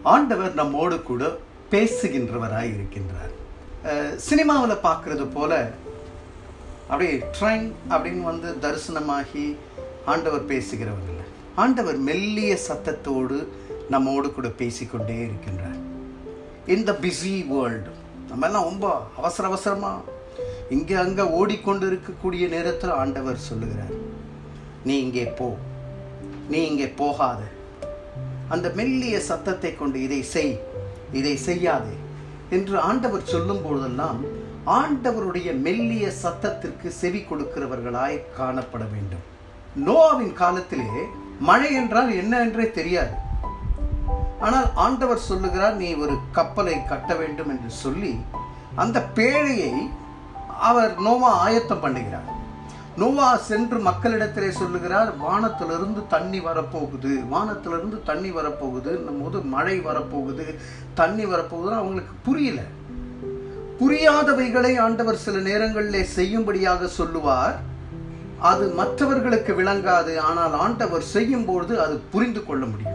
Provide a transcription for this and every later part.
ஆண்டவர் நம்மோடு கூட பேசுகின்றவராய் இருக்கின்றார் சினிமாவில் பார்க்கறது போல அப்படியே ட்ரைங் அப்படின்னு வந்து தரிசனமாகி ஆண்டவர் பேசுகிறவர் இல்லை ஆண்டவர் மெல்லிய சத்தத்தோடு நம்மோடு கூட பேசிக்கொண்டே இருக்கின்றார் இந்த பிஸி வேர்ல்டு நம்ம எல்லாம் ரொம்ப அவசர அவசரமா இங்கே அங்கே ஓடிக்கொண்டு இருக்கக்கூடிய நேரத்தில் ஆண்டவர் சொல்லுகிறார் நீ இங்கே போ நீ இங்கே போகாத அந்த மெல்லிய சத்தத்தை கொண்டு இதை செய் இதை செய்யாதே என்று ஆண்டவர் சொல்லும் பொழுதெல்லாம் ஆண்டவருடைய மெல்லிய சத்தத்திற்கு செவி கொடுக்கிறவர்களாய் காணப்பட வேண்டும் நோவாவின் காலத்திலே மழை என்றால் என்ன என்றே தெரியாது ஆனால் ஆண்டவர் சொல்லுகிறார் நீ ஒரு கப்பலை கட்ட வேண்டும் என்று சொல்லி அந்த பேழையை அவர் நோவா ஆயத்தம் பண்ணுகிறார் நோவா சென்று மக்களிடத்திலே சொல்லுகிறார் வானத்திலிருந்து தண்ணி வரப்போகுது வானத்திலிருந்து தண்ணி வரப்போகுது போது மழை வரப்போகுது தண்ணி வரப்போகுதுன்னு அவங்களுக்கு புரியல புரியாதவைகளை ஆண்டவர் சில நேரங்களிலே செய்யும்படியாக சொல்லுவார் அது மற்றவர்களுக்கு விளங்காது ஆனால் ஆண்டவர் செய்யும் பொழுது அது புரிந்து கொள்ள முடியும்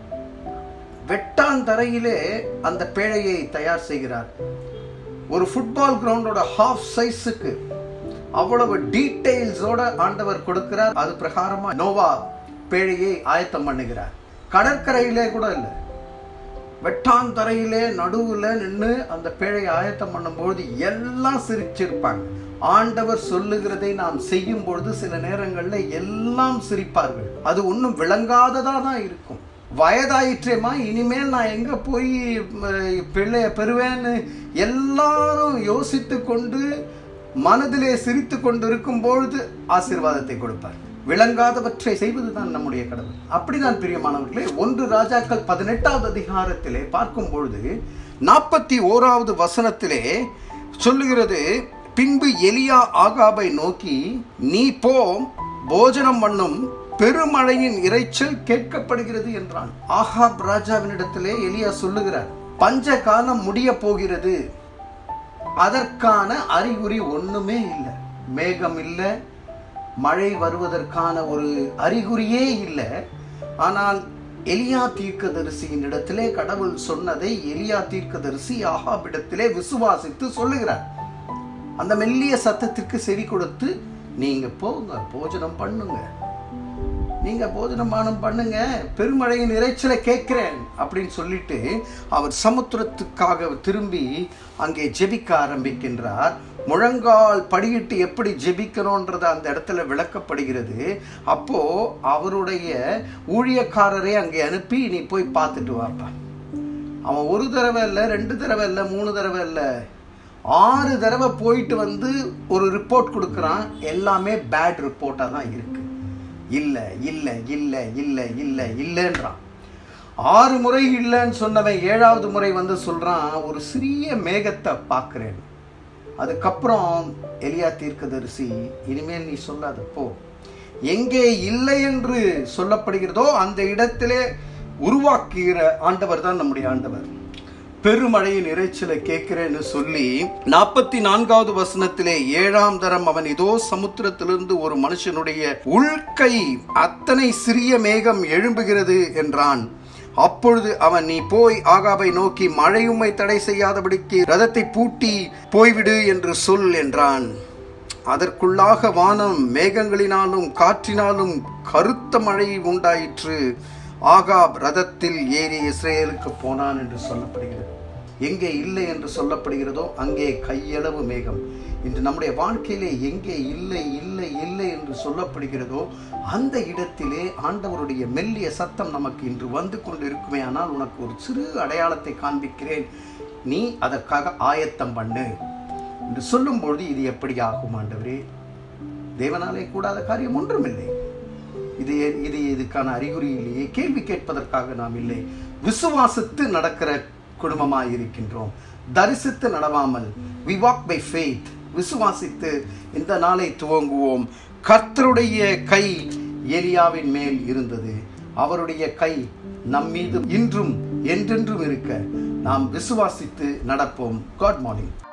வெட்டாந்தரையிலே அந்த பேழையை தயார் செய்கிறார் ஒரு ஃபுட்பால் கிரவுண்டோட ஹாஃப் சைஸுக்கு அவ்வளவு டீடைல்ஸோட ஆண்டவர் கொடுக்கிறார் அது பிரகாரமா நோவா பேழையை ஆயத்தம் பண்ணுகிறார் கடற்கரையிலே கூட இல்லை வெட்டாந்தரையிலே நடுவுல நின்று அந்த பேழையை ஆயத்தம் பண்ணும்போது எல்லாம் சிரிச்சிருப்பாங்க ஆண்டவர் சொல்லுகிறதை நாம் செய்யும் பொழுது சில நேரங்கள்ல எல்லாம் சிரிப்பார்கள் அது ஒன்றும் விளங்காததா தான் இருக்கும் வயதாயிற்றேமா இனிமேல் நான் எங்க போய் பிள்ளைய பெறுவேன்னு எல்லாரும் யோசித்து கொண்டு மனதிலே சிரித்து கொண்டு இருக்கும் பொழுது ஆசீர்வாதத்தை கொடுப்பார் விளங்காதவற்றை செய்வதுதான் நம்முடைய கடவுள் அப்படிதான் பிரியமானவர்களே ஒன்று ராஜாக்கள் பதினெட்டாவது அதிகாரத்திலே பார்க்கும் பொழுது நாற்பத்தி ஓராவது வசனத்திலே சொல்லுகிறது பின்பு எலியா ஆகாபை நோக்கி நீ போ போஜனம் பண்ணும் பெருமழையின் இறைச்சல் கேட்கப்படுகிறது என்றான் ஆகாப் ராஜாவினிடத்திலே எலியா சொல்லுகிறார் பஞ்ச காலம் முடிய போகிறது அதற்கான அறிகுறி ஒண்ணுமே இல்லை மேகம் இல்லை மழை வருவதற்கான ஒரு அறிகுறியே இல்லை ஆனால் எலியா தீர்க்கதரிசியின் இடத்திலே கடவுள் சொன்னதை எலியா தீர்க்கதரிசி ஆகாபிடத்திலே விசுவாசித்து சொல்லுகிறார் அந்த மெல்லிய சத்தத்திற்கு செவி கொடுத்து நீங்க போங்க போஜனம் பண்ணுங்க நீங்க போஜனம் பானம் பண்ணுங்க பெருமழையின் இறைச்சலை கேட்கிறேன் அப்படின்னு சொல்லிட்டு அவர் சமுத்திரத்துக்காக திரும்பி அங்கே ஜெபிக்க ஆரம்பிக்கின்றார் முழங்கால் படியிட்டு எப்படி ஜெபிக்கணும்ன்றது அந்த இடத்துல விளக்கப்படுகிறது அப்போ அவருடைய ஊழியக்காரரை அங்கே அனுப்பி நீ போய் பார்த்துட்டு வாப்பா அவன் ஒரு தடவை இல்லை ரெண்டு தடவை இல்லை மூணு தடவை இல்லை ஆறு தடவை போயிட்டு வந்து ஒரு ரிப்போர்ட் கொடுக்குறான் எல்லாமே பேட் ரிப்போர்ட்டாக தான் இருக்கு இல்லை இல்லை இல்லை இல்லை இல்லை இல்லைன்றான் ஆறு முறை இல்லைன்னு சொன்னவன் ஏழாவது முறை வந்து சொல்கிறான் ஒரு சிறிய மேகத்தை பார்க்குறேன் அதுக்கப்புறம் எலியா தீர்க்கதரிசி இனிமேல் நீ சொல்லாத போ எங்கே இல்லை என்று சொல்லப்படுகிறதோ அந்த இடத்திலே உருவாக்குகிற ஆண்டவர் தான் நம்முடைய ஆண்டவர் பெருமழையின் இறைச்சலை கேட்கிறேன்னு சொல்லி நாற்பத்தி நான்காவது வசனத்திலே ஏழாம் தரம் அவன் இதோ சமுத்திரத்திலிருந்து ஒரு மனுஷனுடைய உள்கை அத்தனை சிறிய மேகம் எழும்புகிறது என்றான் அப்பொழுது அவன் நீ போய் ஆகாபை நோக்கி மழையுமை தடை செய்யாதபடிக்கு ரதத்தை பூட்டி போய்விடு என்று சொல் என்றான் அதற்குள்ளாக வானம் மேகங்களினாலும் காற்றினாலும் கருத்த மழை உண்டாயிற்று ஆகாப் ரதத்தில் ஏறி இஸ்ரேலுக்கு போனான் என்று சொல்லப்படுகிறது எங்கே இல்லை என்று சொல்லப்படுகிறதோ அங்கே கையளவு மேகம் இன்று நம்முடைய வாழ்க்கையிலே எங்கே இல்லை இல்லை இல்லை என்று சொல்லப்படுகிறதோ அந்த இடத்திலே ஆண்டவருடைய மெல்லிய சத்தம் நமக்கு இன்று வந்து கொண்டு இருக்குமே ஆனால் உனக்கு ஒரு சிறு அடையாளத்தை காண்பிக்கிறேன் நீ அதற்காக ஆயத்தம் பண்ணு என்று சொல்லும் பொழுது இது எப்படி ஆகும் ஆண்டவரே தேவனாலே கூடாத காரியம் ஒன்றுமில்லை இது இது இதுக்கான அறிகுறி இல்லையே கேள்வி கேட்பதற்காக நாம் இல்லை விசுவாசித்து நடக்கிற குடும்பமாய் இருக்கின்றோம் தரிசித்து நடவாமல் வி வாக் பை ஃபெய்த் விசுவாசித்து இந்த நாளை துவங்குவோம் கர்த்தருடைய கை எலியாவின் மேல் இருந்தது அவருடைய கை நம் மீது இன்றும் என்றென்றும் இருக்க நாம் விசுவாசித்து நடப்போம் காட் மார்னிங்